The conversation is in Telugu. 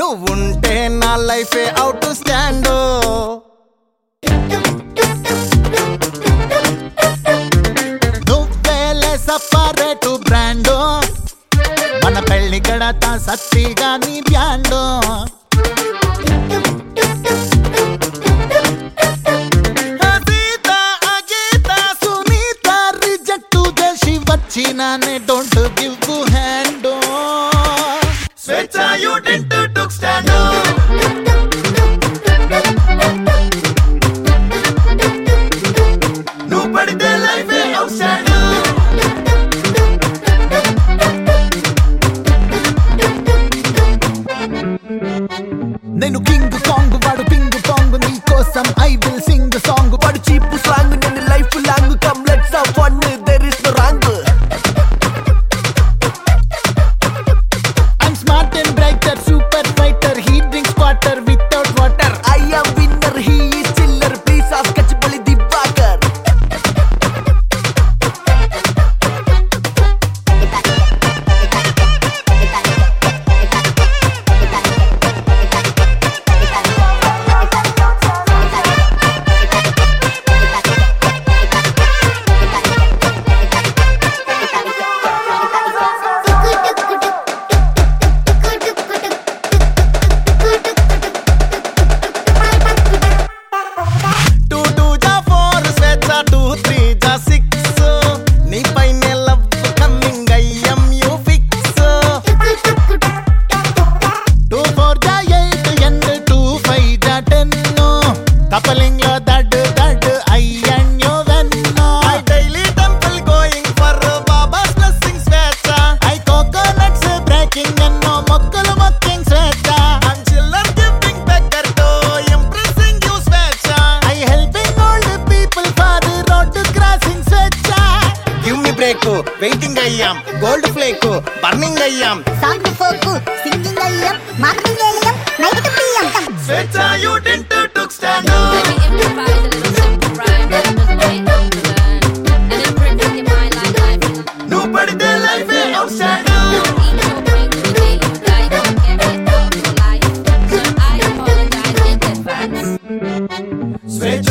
నువ్వుంటే నా లైఫే అవుట్ స్టాండ్ నువ్వేలే సపరేటు బ్రాండ్ మన పెళ్లి కడతా సత్తిగా నీ బ్యాండ్ సీత అగీత సునీత రిజెక్ట్ చేసి వచ్చినానే డోంట్ గివ్ హ్యాండ్ స్వేచ్ఛ యూ డెంట్ టుక్ స్టాండ్ నువ్వు పడితే లైఫ్ అవుట్ స్టాండ్ నేను కింగ్ కాంగ్ వాడు పింగ్ పాంగ్ నీ కోసం ఐ విల్ సింగ్ సాంగ్ వాడు చీప్ స్లాంగ్ నేను life long come let's have fun there is no wrong I'm smart and brighter super fighter he drinks water without water I am winner he is chiller please ask Kachchipalli Diwakar two two జా ఫోర్ స్వేచ్ఛ టూ త్రీ జా సిక్స్ నీ పైన love coming I'm you fix two four జా ఎయిట్ అండ్ టూ ఫైవ్ జా టెన్ కపలింగ్ లో దడ్ దడ్ I and you when I daily temple going for Baba's blessing స్వేచ్ఛ ఐ కోకోనట్స్ బ్రేకింగ్ ఎన్నో మొక్కలు మొక్కింగ్ స్వేచ్ఛ I'm chiller giving beggar to impressing you స్వేచ్ఛ I helping old people for road crossing స్వేచ్ఛ గివ్ మీ బ్రేక్ వెయిటింగ్ అయ్యాం గోల్డ్ ఫ్లేక్ బర్నింగ్ అయ్యాం సాంగ్ ఫోకు సింగింగ్ అయ్యం మార్కింగ్ అయ్యం నైట్ పియ్యం స్వేచ్ఛ you dent took stand Let me improvise a little simple rhyme that doesn't take long to learn. And imprint in your mind like life. నువ్వు పడితే life out stand Eat your brain to the day you die. Don't get it out of your life. So I apologize in advance. స్వేచ్ఛ